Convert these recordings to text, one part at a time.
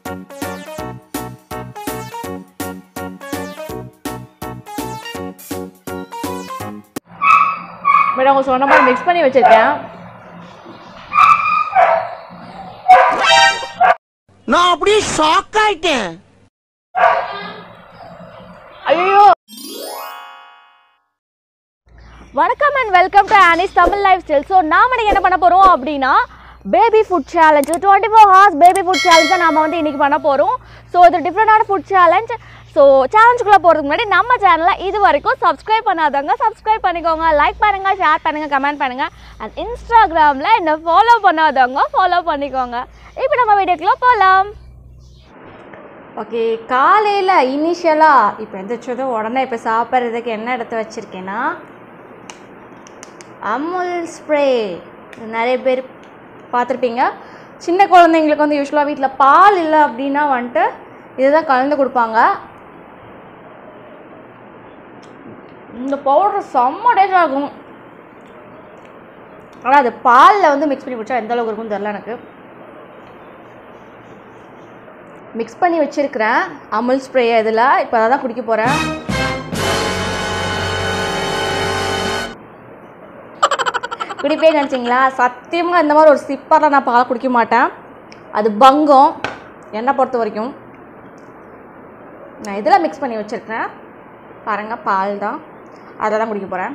But அவங்க சொன்ன மாதிரி மிக்ஸ் பண்ணி வச்சிருக்கேன் நான் அப்படியே ஷாக் ஆயிட்டேன் ஐயோ வணக்கம் and welcome to Annie's Tamil lifestyle so நாம இன்னைக்கு என்ன பண்ண போகிறோம் அப்படின்னா baby food challenge twenty four hours baby food challenge தான் நாம வந்து இன்னைக்கு பண்ண போகிறோம் ஸோ இது டிஃப்ரெண்டான ஃபுட் சேலஞ்ச் ஸோ சேலஞ்சுக்குள்ளே போகிறதுக்கு முன்னாடி நம்ம சேனலை இது வரைக்கும் சப்ஸ்கிரைப் பண்ணாதவங்க சப்ஸ்கிரைப் பண்ணிக்கோங்க லைக் பண்ணுங்கள் ஷேர் பண்ணுங்கள் கமெண்ட் பண்ணுங்கள் அண்ட் இன்ஸ்டாகிராமில் என்னை ஃபாலோ பண்ணாதவங்க ஃபாலோ பண்ணிக்கோங்க இப்போ நம்ம வீடியோக்குள்ளே போகலாம் ஓகே காலையில் இனிஷியலாக இப்போ எந்திரிச்சதும் உடனே இப்போ சாப்பிட்றதுக்கு என்ன எடுத்து வச்சுருக்கேன்னா அமுல் ஸ்ப்ரே நிறைய பேர் பார்த்துருப்பீங்க சின்ன குழந்தைங்களுக்கு வந்து யூஸ்வலாக வீட்டில் பால் இல்லை அப்படின்னா வந்துட்டு இதுதான் கலந்து கொடுப்பாங்க இந்த பவுடர் செம்ம டேஸ்டாக இருக்கும் ஆனால் அது பாலில் வந்து மிக்ஸ் பண்ணி குடிச்சா எந்த அளவுக்கு இருக்கும்னு தெரில எனக்கு மிக்ஸ் பண்ணி வச்சிருக்கிறேன் அமுல் ஸ்ப்ரே இதில் இப்போ அதை தான் குடிக்க போகிறேன் குடிப்பே நினச்சிங்களா சத்தியமாக இந்த மாதிரி ஒரு சிப்பரில் நான் பால் குடிக்க மாட்டேன் அது பங்கம் என்னை பொறுத்த வரைக்கும் நான் இதில் மிக்ஸ் பண்ணி வச்சுருக்கிறேன் பாருங்கள் பால் தான் அதை தான் குடிக்க போகிறேன்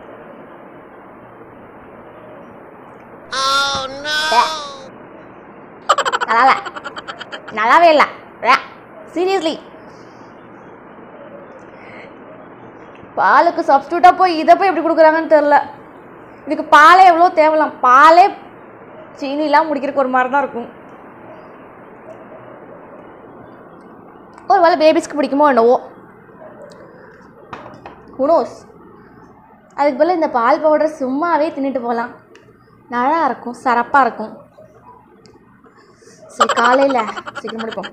நல்லா இல்லை நல்லாவே இல்லை சீரியஸ்லி பாலுக்கு சப்ஸ்டியூட்டாக போய் இதை போய் எப்படி கொடுக்குறாங்கன்னு தெரில இதுக்கு பாலே எவ்வளோ தேவலாம் பாலே சீனிலாம் முடிக்கிறதுக்கு ஒரு மாதிரி தான் இருக்கும் ஒரு வேளை பேபிஸ்க்கு பிடிக்குமோ என்னவோ குனோஸ் அதுக்கு பதிலா இந்த பால் பவுடர் சும்மாவே தின்னுட்டு போகலாம் நல்லா இருக்கும் சரப்பாக இருக்கும் சரி காலையில் சீக்கிரம் முடிப்போம்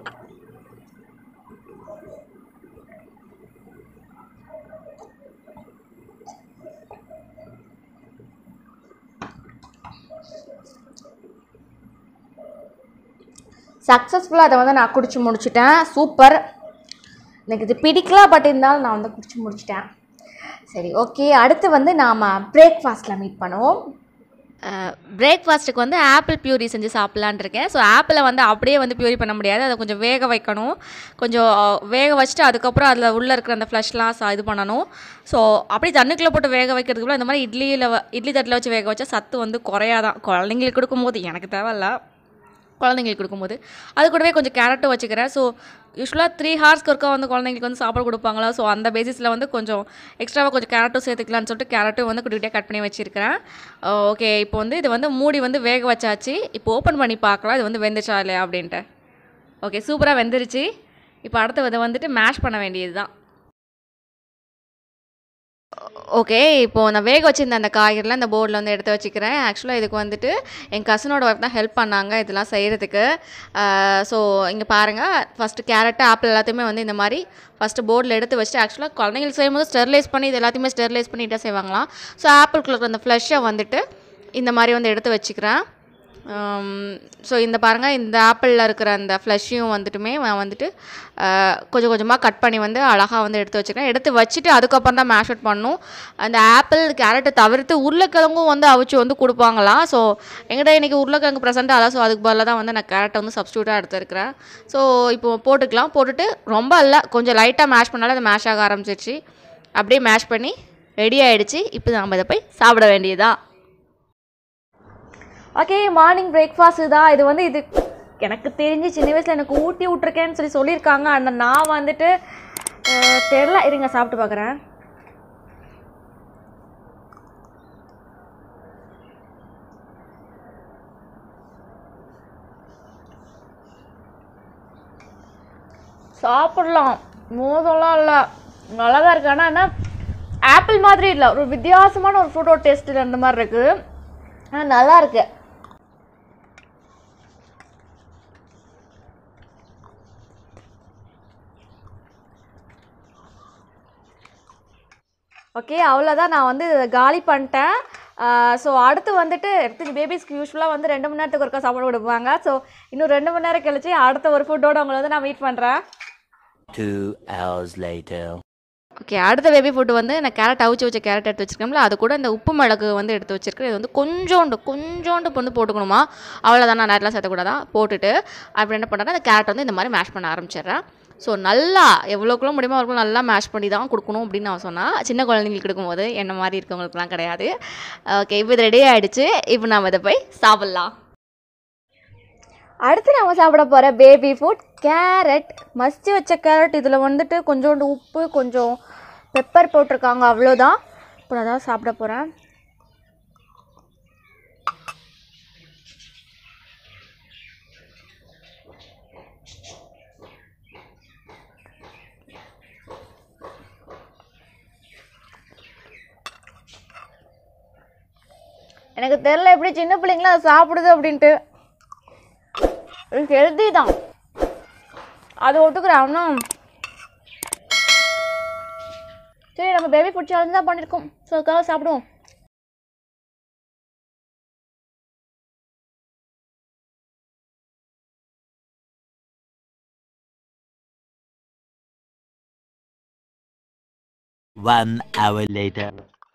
சக்ஸஸ்ஃபுல்லாக அதை வந்து நான் குடிச்சு முடிச்சிட்டேன் சூப்பர் எனக்கு இது பிடிக்கல பட் இருந்தாலும் நான் வந்து குடிச்சு முடிச்சிட்டேன் சரி ஓகே அடுத்து வந்து நாம் பிரேக்ஃபாஸ்ட்டில் மீட் பண்ணுவோம் பிரேக்ஃபாஸ்ட்டுக்கு வந்து ஆப்பிள் பியூரி செஞ்சு சாப்பிட்லான் இருக்கேன் ஸோ ஆப்பிளை வந்து அப்படியே வந்து பியூரி பண்ண முடியாது அதை கொஞ்சம் வேக வைக்கணும் கொஞ்சம் வேக வச்சுட்டு அதுக்கப்புறம் அதில் உள்ளே இருக்கிற அந்த ஃப்ளஷ்லாம் சா இது பண்ணணும் ஸோ அப்படியே தண்ணுக்குள்ளே போட்டு வேக வைக்கிறதுக்குள்ள இந்த மாதிரி இட்லியில் வ- இட்லி தட்டில் வச்சு வேக வச்சா சத்து வந்து குறையாதான் குழந்தைங்களுக்கு கொடுக்கும்போது எனக்கு தேவையில்ல குழந்தைங்களுக்கு கொடுக்கும்போது அது கூடவே கொஞ்சம் கேரட்டும் வச்சுக்கிறேன் ஸோ யூஸ்வலாக த்ரீ ஹார்ஸ்க்கு ஒருக்கா வந்து குழந்தைங்களுக்கு வந்து சாப்பாடு கொடுப்பாங்களா ஸோ அந்த பேசிஸில் வந்து கொஞ்சம் எக்ஸ்ட்ராவாக கொஞ்சம் கேரட்டும் சேர்த்துக்கலாம்னு சொல்லிட்டு கேரட்டும் வந்து குட்டி குட்டியாக கட் பண்ணி வச்சுருக்கிறேன் ஓகே இப்போ வந்து இது வந்து மூடி வந்து வேக வச்சாச்சு இப்போ ஓப்பன் பண்ணி பார்க்கலாம் இது வந்து வெந்துச்சா இல்லையா அப்படின்ட்டு ஓகே சூப்பராக வெந்துருச்சு இப்போ அடுத்து இதை வந்துட்டு மேஷ் பண்ண வேண்டியது தான் ஓகே இப்போது நான் வேக வச்சிருந்த அந்த காய்கறிலாம் இந்த போர்டில் வந்து எடுத்து வச்சுக்கிறேன் ஆக்சுவலாக இதுக்கு வந்துட்டு என் கசனோட ஒய்ஃப் தான் ஹெல்ப் பண்ணாங்க இதெல்லாம் செய்கிறதுக்கு ஸோ இங்கே பாருங்கள் ஃபஸ்ட்டு கேரட்டு ஆப்பிள் எல்லாத்தையுமே வந்து இந்த மாதிரி ஃபஸ்ட்டு போர்டில் எடுத்து வச்சுட்டு ஆக்சுவலாக குழந்தைங்களுக்கு செய்யும்போது ஸ்டெர்லைஸ் பண்ணி இது எல்லாத்தையுமே ஸ்டெர்லைஸ் பண்ணிட்டு செய்வாங்களாம் ஸோ ஆப்பிள்குள்ள இருக்கிற அந்த ஃப்ளஷ்ஷை வந்துட்டு இந்த மாதிரி வந்து எடுத்து வச்சுக்கிறேன் ஸோ இந்த பாருங்கள் இந்த ஆப்பிளில் இருக்கிற அந்த ஃப்ளஷ்ஷையும் வந்துட்டுமே நான் வந்துட்டு அஹ், கொஞ்சம் கொஞ்சமாக கட் பண்ணி வந்து அழகாக வந்து எடுத்து வச்சுக்கிறேன் எடுத்து வச்சுட்டு அதுக்கப்புறம் தான் மேஷ் அவுட் பண்ணணும் அந்த ஆப்பிள் கேரட்டை தவிர்த்து உருளைக்கிழங்கும் வந்து அவிச்சு வந்து கொடுப்பாங்களாம் ஸோ எங்கிட்ட இன்றைக்கி உருளைக்கிழங்கு ப்ரெசென்ட் அதான் ஸோ அதுக்கு பதிலாக தான் வந்து நான் கேரட்டை வந்து சப்ஸ்டியூட்டாக எடுத்துருக்கிறேன் ஸோ இப்போ போட்டுக்கலாம் போட்டுட்டு ரொம்ப இல்லை கொஞ்சம் லைட்டாக மேஷ் பண்ணாலும் அது மேஷ் ஆக ஆரம்பிச்சிருச்சு அப்படியே மேஷ் பண்ணி ரெடி ஆயிடுச்சு இப்போ நம்ம இதை போய் சாப்பிட வேண்டியதா ஓகே மார்னிங் பிரேக்ஃபாஸ்ட் தான் இது வந்து இது எனக்கு தெரிஞ்சு சின்ன வயசில் எனக்கு ஊட்டி விட்ருக்கேன்னு சொல்லி சொல்லியிருக்காங்க ஆனால் நான் வந்துட்டு அஹ், தெரில இருங்க சாப்பிட்டு பார்க்குறேன் சாப்பிடலாம் மோதம்லாம் இல்லை நல்லா தான் இருக்கு ஆனால் என்ன ஆப்பிள் மாதிரி இல்லை ஒரு வித்தியாசமான ஒரு ஃப்ரூட்டோட டேஸ்ட் அந்த மாதிரி இருக்குது ஆனால் நல்லா இருக்கு ஓகே அவ்வளோதான் நான் வந்து இதை காலி பண்ணிட்டேன் ஸோ அடுத்து வந்துட்டு எடுத்து பேபிஸ்க்கு யூஸ்வலாக வந்து ரெண்டு மணி நேரத்துக்கு ஒருக்கா சாப்பாடு கொடுப்பாங்க ஸோ இன்னும் ரெண்டு மணி நேரம் கழிச்சு அடுத்த ஒரு ஃபுட்டோட உங்களை வந்து நான் மீட் பண்ணுறேன் Two hours later. ஓகே அடுத்த பேபி ஃபுட்டு வந்து நான் கேரட் அவிச்சு வச்ச கேரட் எடுத்து வச்சிருக்கோம்ல அது கூட இந்த உப்பு மிளகு வந்து எடுத்து வச்சிருக்கேன் இது வந்து கொஞ்சோண்டு கொஞ்சோண்டு இப்போ வந்து போட்டுக்கணுமா அவ்வளோதான் நான் நேரத்தில் சேர்த்தக்கூடாதான் போட்டுட்டு அப்படி என்ன பண்ணுறேன் அந்த கேரட் வந்து இந்த மாதிரி மேஷ் பண்ண ஆரம்பிச்சிடுறேன் ஸோ நல்லா எவ்வளோக்குள்ள முடியுமோ அவ்வளோ நல்லா மேஷ் பண்ணி தான் கொடுக்கணும் அப்படின்னு நான் சொன்னால் சின்ன குழந்தைங்களுக்கு கொடுக்கும்போது என்ன மாதிரி இருக்கவங்களுக்குலாம் கிடையாது ஓகே இப்போ இது ரெடி ஆகிடுச்சு இப்போ நம்ம இதை போய் சாப்பிட்லாம் அடுத்து நம்ம சாப்பிட போகிற பேபி ஃபுட் கேரட் மசிச்சு வச்ச கேரட் இதில் வந்துட்டு கொஞ்சோண்டு உப்பு கொஞ்சம் பெப்பர் போட்டிருக்காங்க அவ்வளோதான் இப்போ நான் தான் சாப்பிட போகிறேன் எனக்கு தெரில எப்படி சின்ன பிள்ளைங்களாம் அதை சாப்பிடுது அப்படின்ட்டு ஹெல்தி தான் அது ஒத்துக்கிறேன் ஆனால் சரி நம்ம பேபி ஃபுட் சேலஞ்ச் தான் பண்ணியிருக்கோம் ஸோ அதுக்காக சாப்பிடுவோம் One hour later.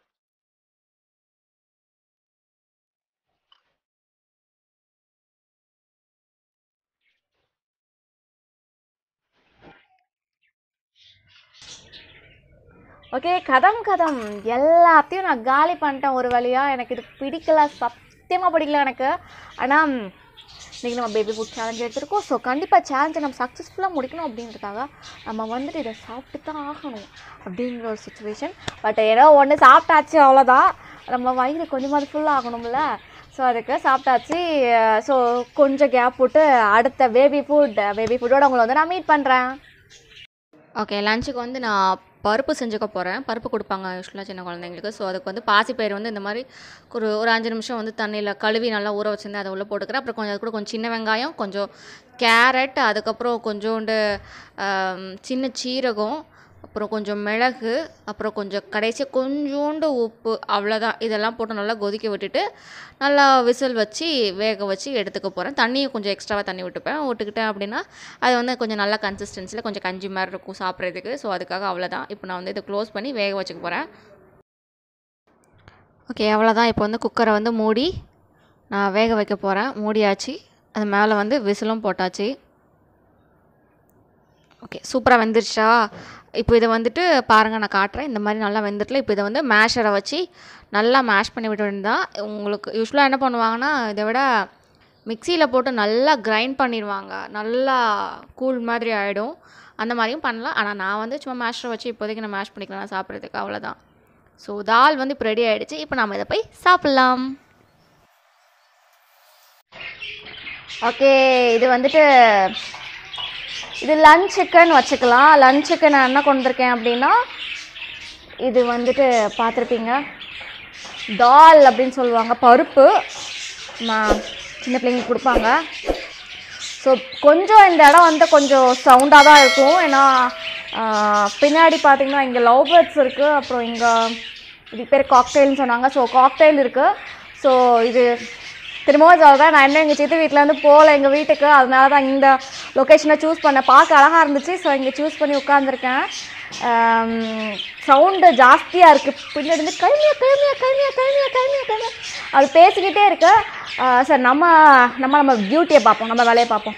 ஓகே கதம் கதம் எல்லாத்தையும் நான் காலி பண்ணிட்டேன் ஒரு வழியாக எனக்கு இது பிடிக்கல சத்தியமாக பிடிக்கல எனக்கு ஆனால் இன்றைக்கி நம்ம பேபி ஃபுட் சேலஞ்ச் எடுத்திருக்கோம் ஸோ கண்டிப்பாக சேலஞ்சை நம்ம சக்ஸஸ்ஃபுல்லாக முடிக்கணும் அப்படின்றதுக்காக நம்ம வந்துட்டு இதை சாப்பிட்டு தான் ஆகணும் அப்படிங்கிற ஒரு சுச்சுவேஷன் பட் ஏதோ ஒன்று சாப்பிட்டாச்சு அவ்வளோதான் நம்ம வயிறு கொஞ்சமாவது ஃபுல்லாக ஆகணும்ல ஸோ அதுக்கு சாப்பிட்டாச்சு ஸோ கொஞ்சம் கேப் விட்டு அடுத்த பேபி ஃபுட் பேபி ஃபுட்டோட உங்களை வந்து நான் மீட் பண்ணுறேன் ஓகே லஞ்சுக்கு வந்து நான் பருப்பு செஞ்சுக்க போகிறேன் பருப்பு கொடுப்பாங்க யூஸ்வலாக சின்ன குழந்தைங்களுக்கு ஸோ அதுக்கு வந்து பாசிப்பயிறு வந்து இந்த மாதிரி ஒரு ஒரு அஞ்சு நிமிஷம் வந்து தண்ணியில் கழுவி நல்லா ஊற வச்சிருந்து அதை உள்ளே போட்டுக்கிறேன் அப்புறம் கொஞ்சம் அது கூட கொஞ்சம் சின்ன வெங்காயம் கொஞ்சம் கேரட் அதுக்கப்புறம் கொஞ்சோண்டு ஆம், சின்ன சீரகம் அப்புறம் கொஞ்சம் மிளகு அப்புறம் கொஞ்சம் கடைசியாக கொஞ்சோண்டு உப்பு அவ்வளோதான் இதெல்லாம் போட்டு நல்லா கொதிக்க விட்டுட்டு நல்லா விசில் வச்சு வேக வச்சு எடுத்துக்க போகிறேன் தண்ணியை கொஞ்சம் எக்ஸ்ட்ராவாக தண்ணி விட்டுப்பேன் விட்டுக்கிட்டேன் அப்படின்னா அது வந்து கொஞ்சம் நல்ல கன்சிஸ்டன்சியில் கொஞ்சம் கஞ்சி மாதிரி இருக்கும் சாப்பிட்றதுக்கு ஸோ அதுக்காக அவ்வளோதான் இப்போ நான் வந்து இதை க்ளோஸ் பண்ணி வேக வச்சுக்க போகிறேன் ஓகே அவ்வளோதான் இப்போ வந்து குக்கரை வந்து மூடி நான் வேக வைக்க போகிறேன் மூடியாச்சு அது மேலே வந்து விசிலும் போட்டாச்சு ஓகே சூப்பராக வெந்துருச்சா இப்போ இதை வந்துட்டு பாருங்கள் நான் காட்டுறேன் இந்த மாதிரி நல்லா வெந்துட்டுல இப்போ இதை வந்து மேஷரை வச்சு நல்லா மேஷ் பண்ணி விட்டு இருந்தால் உங்களுக்கு யூஸ்வலாக என்ன பண்ணுவாங்கன்னா இதை விட மிக்சியில் போட்டு நல்லா கிரைண்ட் பண்ணிடுவாங்க நல்லா கூழ் மாதிரி ஆகிடும் அந்த மாதிரியும் பண்ணலாம் ஆனால் நான் வந்து சும்மா மேஷரை வச்சு இப்போதைக்கு நான் மேஷ் பண்ணிக்கலாம் சாப்பிட்றதுக்கு அவ்வளோதான் ஸோ தால் வந்து இப்போ ரெடி ஆகிடுச்சு இப்போ நம்ம இதை போய் சாப்பிட்லாம் ஓகே இது வந்துட்டு இது லஞ்ச் சிக்கன் வச்சுக்கலாம் லஞ்ச் சிக்கன் நான் என்ன கொண்டு வந்திருக்கேன் அப்படின்னா இது வந்துட்டு பார்த்துருப்பீங்க தால் அப்படின்னு சொல்லுவாங்க பருப்பு ம- சின்ன பிள்ளைங்களுக்கு கொடுப்பாங்க ஸோ கொஞ்சம் இந்த இடம் வந்து கொஞ்சம் சவுண்டாக தான் இருக்கும் ஏன்னா ஆஹ், பின்னாடி பார்த்தீங்கன்னா இங்கே லவ் பேர்ட்ஸ் இருக்குது அப்புறம் இங்கே இது பேர் காக்டெயில்னு சொன்னாங்க ஸோ காக்டெயில் இருக்குது ஸோ இது திரும்பவும் சொல்கிறேன் நான் இன்னும் எங்கள் சித்து வீட்டிலேருந்து போகல எங்கள் வீட்டுக்கு அதனால தான் இந்த லொக்கேஷனை சூஸ் பண்ணேன் பார்க்க அழகாக இருந்துச்சு ஸோ இங்கே சூஸ் பண்ணி உட்காந்துருக்கேன் சவுண்டு ஜாஸ்தியாக இருக்குது பின்னாடி இருந்து கழுமியா கழுமியா கழுமியா கழுமியா கழுமியா கழுமியா அது பேசிக்கிட்டே இருக்கு ஆஹ் சரி நம்ம நம்ம நம்ம பியூட்டியை பார்ப்போம் நம்ம வேலையை பார்ப்போம்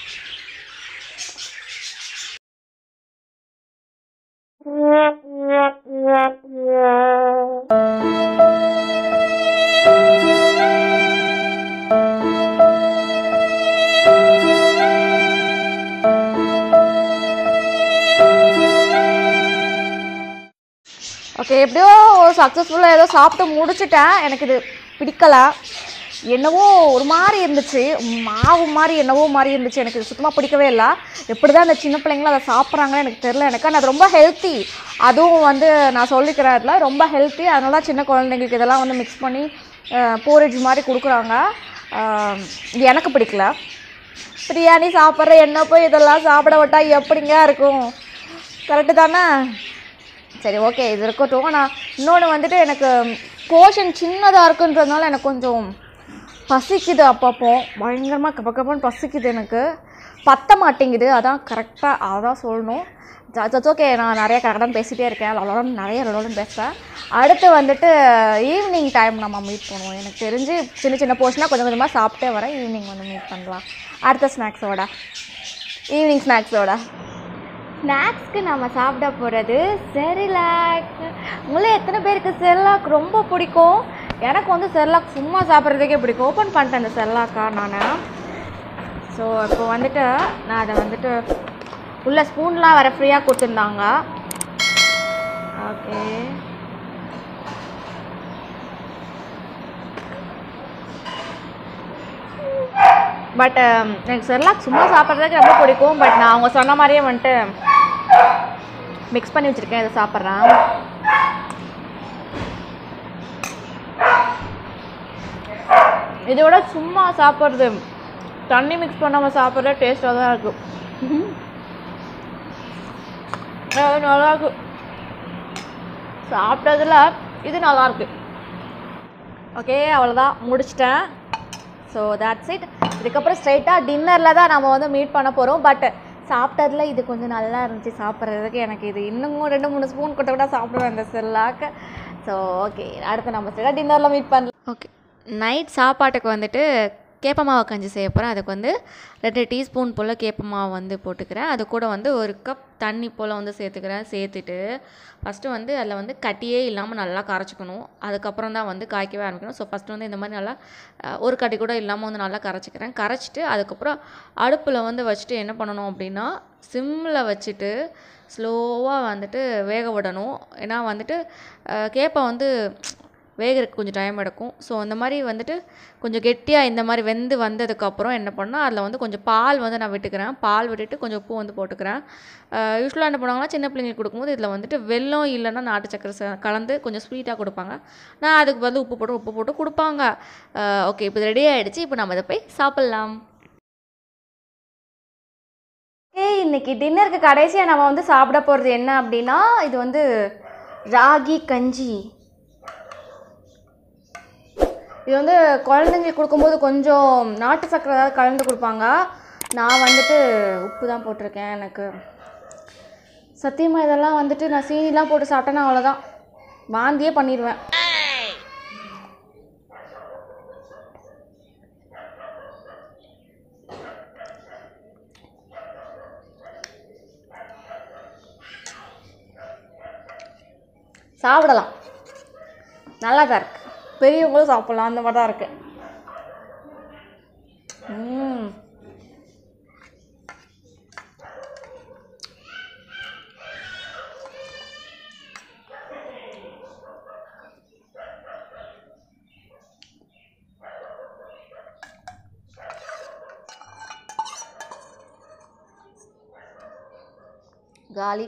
ஓகே எப்படியோ சக்ஸஸ்ஃபுல்லாக ஏதோ சாப்பிட்டு முடிச்சிட்டேன் எனக்கு இது பிடிக்கல என்னவோ ஒரு மாதிரி இருந்துச்சு மாவு மாதிரி என்னவோ மாதிரி இருந்துச்சு எனக்கு இது சுத்தமாக பிடிக்கவே இல்லை எப்படி தான் இந்த சின்ன பிள்ளைங்களும் அதை சாப்பிட்றாங்கன்னு எனக்கு தெரில எனக்கு ஆனால் அது ரொம்ப ஹெல்த்தி அதுவும் வந்து நான் சொல்லிக்கிறேன் அதில் ரொம்ப ஹெல்த்தி அதனால தான் சின்ன குழந்தைங்களுக்கு இதெல்லாம் வந்து மிக்ஸ் பண்ணி போரேஜ் மாதிரி கொடுக்குறாங்க அஹ், இது எனக்கு பிடிக்கல பிரியாணி சாப்பிட்ற என்ன போய் இதெல்லாம் சாப்பிட விட்டா எப்படிங்க இருக்கும் கரெக்டு தானே சரி ஓகே இது இருக்கட்டும் ஆனால் இன்னொன்று வந்துட்டு எனக்கு போர்ஷன் சின்னதாக இருக்குன்றதுனால எனக்கு கொஞ்சம் பசிக்குது அப்பப்போ பயங்கரமாக கப்ப கப்பன்னு பசிக்குது எனக்கு பத்த மாட்டேங்குது அதான் கரெக்டாக அதான் சொல்லணும் ஜட்ஸ் ஓகே நான் நிறைய கரெக்டாக பேசிகிட்டே இருக்கேன் லலோன்னு நிறைய லலோன்னு பேசுகிறேன் அடுத்து வந்துட்டு ஈவினிங் டைம் நம்ம மீட் பண்ணுவோம் எனக்கு தெரிஞ்சு சின்ன சின்ன போர்ஷனாக கொஞ்சம் கொஞ்சமாக சாப்பிட்டே வரேன் ஈவினிங் வந்து மீட் பண்ணலாம் அடுத்த ஸ்நாக்ஸோட ஈவினிங் ஸ்நாக்ஸோட ஸ்நாக்ஸ்க்கு நம்ம சாப்பிட போகிறது செரிலாக் உங்களே எத்தனை பேருக்கு செர்லாக் ரொம்ப பிடிக்கும் எனக்கு வந்து செர்லாக் சும்மா சாப்பிட்றதுக்கே பிடிக்கும் ஓப்பன் பண்ணிட்டேன் அந்த செர்லாக்கா நான் ஸோ இப்போ வந்துட்டு நான் அதை வந்துட்டு உள்ள ஸ்பூன்லாம் வர ஃப்ரீயாக கொடுத்துருந்தாங்க ஓகே பட் எனக்கு செர்லாக் சும்மா சாப்பிட்றதுக்கு ரொம்ப பிடிக்கும் பட் நான் அவங்க சொன்ன மாதிரியே வந்துட்டு மிக்ஸ் பண்ணி வச்சுருக்கேன் இதை சாப்பிட்றேன் இதோட சும்மா சாப்பிட்றது தண்ணி மிக்ஸ் பண்ணாமல் சாப்பிட்ற டேஸ்ட்டாக தான் இருக்கும் அது நல்லா இருக்கு சாப்பிட்டதுல இது நல்லா இருக்கு ஓகே அவ்வளோதான் முடிச்சிட்டேன் ஸோ that's இட் இதுக்கப்புறம் ஸ்ட்ரைட்டாக டின்னரில் தான் நம்ம வந்து மீட் பண்ண போகிறோம் பட் சாப்பிட்டதுல இது கொஞ்சம் நல்லா இருந்துச்சு சாப்பிட்றதுக்கு எனக்கு இது இன்னும் ரெண்டு மூணு ஸ்பூன் கொட்ட கூட சாப்பிடுவேன் இந்த செல்லாக்க ஸோ ஓகே அடுத்து நம்ம ஸ்ட்ரைட்டாக டின்னரில் மீட் பண்ணலாம் ஓகே நைட் சாப்பாட்டுக்கு வந்துட்டு கேப்ப மாவு கஞ்சி செய்ய போகிறேன் அதுக்கு வந்து ரெண்டு டீஸ்பூன் போல் கேப்ப மாவு வந்து போட்டுக்கிறேன் அது கூட வந்து ஒரு கப் தண்ணி போல் வந்து சேர்த்துக்கிறேன் சேர்த்துட்டு ஃபஸ்ட்டு வந்து அதில் வந்து கட்டியே இல்லாமல் நல்லா கரைச்சிக்கணும் அதுக்கப்புறம் தான் வந்து காய்க்கவே ஆரம்பிக்கணும் ஸோ ஃபஸ்ட்டு வந்து இந்த மாதிரி நல்லா அஹ், ஒரு கட்டி கூட இல்லாமல் வந்து நல்லா கரைச்சிக்கிறேன் கரைச்சிட்டு அதுக்கப்புறம் அடுப்பில் வந்து வச்சுட்டு என்ன பண்ணணும் அப்படின்னா சிம்மில் வச்சுட்டு ஸ்லோவாக வந்துட்டு வேக விடணும் ஏன்னா வந்துட்டு அஹ், கேப்பை வந்து வேகிறதுக்கு கொஞ்சம் டைம் எடுக்கும் ஸோ அந்த மாதிரி வந்துட்டு கொஞ்சம் கெட்டியாக இந்த மாதிரி வெந்து வந்ததுக்கப்புறம் என்ன பண்ணால் அதில் வந்து கொஞ்சம் பால் வந்து நான் விட்டுக்கிறேன் பால் விட்டுட்டு கொஞ்சம் உப்பு வந்து போட்டுக்கிறேன் யூஸ்வலாக என்ன பண்ணுவாங்கன்னா சின்ன பிள்ளைங்களுக்கு கொடுக்கும்போது இதில் வந்துட்டு வெல்லம் இல்லைன்னா நாட்டு சக்கரை ச- கலந்து கொஞ்சம் ஸ்வீட்டாக கொடுப்பாங்க நான் அதுக்கு பதில் உப்பு போட்டு உப்பு போட்டு கொடுப்பாங்க ஓகே இப்போ ரெடி ஆகிடுச்சு இப்போ நம்ம இதை போய் சாப்பிட்லாம் ஏய் இன்னைக்கு டின்னருக்கு கடைசியாக நம்ம வந்து சாப்பிட போகிறது என்ன அப்படின்னா இது வந்து ராகி கஞ்சி இது வந்து குழந்தைங்களுக்கு கொடுக்கும்போது கொஞ்சம் நாட்டு சக்கரை ஏதாவது கலந்து கொடுப்பாங்க நான் வந்துட்டு உப்பு தான் போட்டிருக்கேன் எனக்கு சத்தியமாக இதெல்லாம் வந்துட்டு நான் சீனிலாம் போட்டு சாப்பிட்டேன்னா அவ்வளோதான் வாந்தியே பண்ணிடுவேன் சாப்பிடலாம் நல்லா தான் இருக்கு பெரியவங்களும் சாப்பிடலாம் அந்த மாதிரி தான் இருக்கு ம் காலி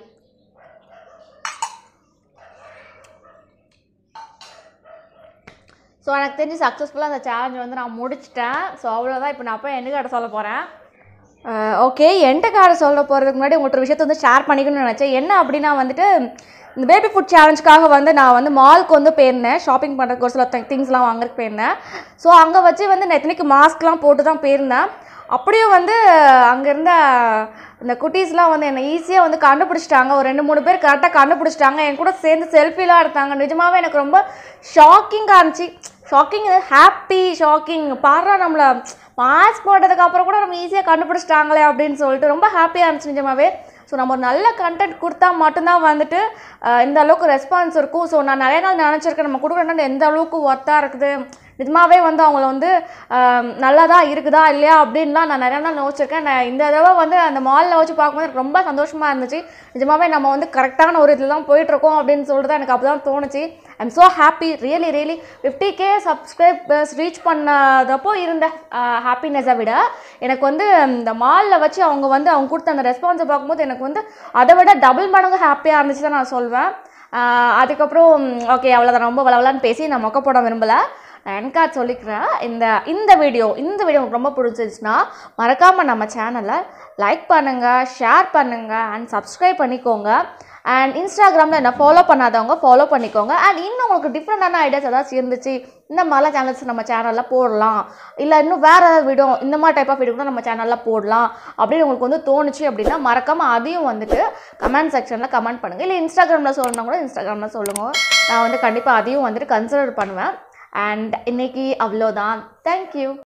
ஸோ எனக்கு தெரிஞ்சு சக்ஸஸ்ஃபுல்லாக அந்த சேலஞ்ச் வந்து நான் முடிச்சிட்டேன் ஸோ அவ்வளோதான் இப்போ நான் போய் எண்டு கார்டை சொல்ல போகிறேன் ஓகே என்கிட்ட கார்டை சொல்ல போகிறதுக்கு முன்னாடி உங்கள்கிட்ட ஒரு விஷயத்தை வந்து ஷேர் பண்ணிக்கணும்னு நினச்சேன் என்ன அப்படின்னா வந்துட்டு இந்த பேபி ஃபுட் சேலஞ்சுக்காக வந்து நான் வந்து மால்க்கு வந்து போயிருந்தேன் ஷாப்பிங் பண்ணுறதுக்கு ஒரு சில திங்ஸ்லாம் வாங்குறதுக்கு போயிருந்தேன் ஸோ அங்கே வச்சு வந்து நான் எத்தனைக்கு மாஸ்க்லாம் போட்டு தான் போயிருந்தேன் அப்படியும் வந்து அங்கே இருந்த இந்த குட்டீஸ்லாம் வந்து என்னை ஈஸியாக வந்து கண்டுபிடிச்சிட்டாங்க ஒரு ரெண்டு மூணு பேர் கரெக்டாக கண்டுபிடிச்சிட்டாங்க என் கூட சேர்ந்து செல்ஃபிலாம் எடுத்தாங்க நிஜமாவே எனக்கு ரொம்ப ஷாக்கிங்காக இருந்துச்சு ஷாக்கிங் ஹாப்பி ஷாக்கிங் பாடுறா நம்மளை மாஸ்க் போட்டதுக்கு அப்புறம் கூட நம்ம ஈஸியாக கண்டுபிடிச்சிட்டாங்களே அப்படின்னு சொல்லிட்டு ரொம்ப ஹாப்பியாக இருந்துச்சு நிஜமாவே ஸோ நம்ம ஒரு நல்ல கண்டென்ட் கொடுத்தா மட்டும்தான் வந்துட்டு அஹ், இந்த அளவுக்கு ரெஸ்பான்ஸ் இருக்கும் ஸோ நான் நிறைய நாள் நினச்சிருக்கேன் நம்ம கொடுக்குற எந்த அளவுக்கு ஒர்த்தாக இருக்குது நிஜமாவே வந்து அவங்கள வந்து ஆம், நல்லதா இருக்குதா இல்லையா அப்படின்லாம் நான் நிறைய நாள் யோசிச்சிருக்கேன் நான் இந்த தடவை வந்து அந்த மாலில் வச்சு பார்க்கும்போது எனக்கு ரொம்ப சந்தோஷமாக இருந்துச்சு நிஜமாவே நம்ம வந்து கரெக்டான ஒரு இதில் தான் போயிட்டுருக்கோம் அப்படின்னு சொல்லிட்டு தான் எனக்கு அப்போ தான் தோணுச்சு I'm so happy really really fifty K subscribers reach பண்ணதப்போ இருந்த ஹாப்பினஸை விட எனக்கு வந்து இந்த மாலில் வச்சு அவங்க வந்து அவங்க கொடுத்த அந்த ரெஸ்பான்ஸை பார்க்கும்போது எனக்கு வந்து அதை விட டபுள் மடங்கு ஹாப்பியாக இருந்துச்சு தான் நான் சொல்வேன் ஆஹ் அதுக்கப்புறம் ஓகே அவ்வளோதான் ரொம்ப வளவலான்னு பேசி நான் மொக்க போட விரும்பலை நான் என்கார்ட் சொல்லிக்கிறேன் இந்த இந்த வீடியோ இந்த வீடியோ உங்களுக்கு ரொம்ப பிடிச்சிருச்சுன்னா மறக்காமல் நம்ம சேனலை லைக் பண்ணுங்கள் ஷேர் பண்ணுங்கள் அண்ட் சப்ஸ்கிரைப் பண்ணிக்கோங்க அண்ட் இன்ஸ்டாகிராமில் என்ன ஃபாலோ பண்ணாதவங்க ஃபாலோ பண்ணிக்கோங்க அண்ட் இன்னும் உங்களுக்கு டிஃப்ரெண்டான ஐடியாஸ் ஏதாச்சும் இருந்துச்சு இந்த மாதிரிலாம் சேனல்ஸ் நம்ம சேனலில் போடலாம் இல்லை இன்னும் வேறு ஏதாவது வீடியோ இந்த மாதிரி டைப் ஆஃப் வீடியோ கூட நம்ம சேனலில் போடலாம் அப்படின்னு உங்களுக்கு வந்து தோணுச்சு அப்படின்னா மறக்காமல் அதையும் வந்துட்டு கமெண்ட் செக்ஷனில் கமெண்ட் பண்ணுங்கள் இல்லை இன்ஸ்டாகிராமில் சொல்லணும் கூட இன்ஸ்டாகிராமில் சொல்லுங்கள் நான் வந்து கண்டிப்பாக அதையும் வந்துட்டு கன்சிடர் பண்ணுவேன் அண்ட் இன்னைக்கு அவ்வளோதான் தேங்க்யூ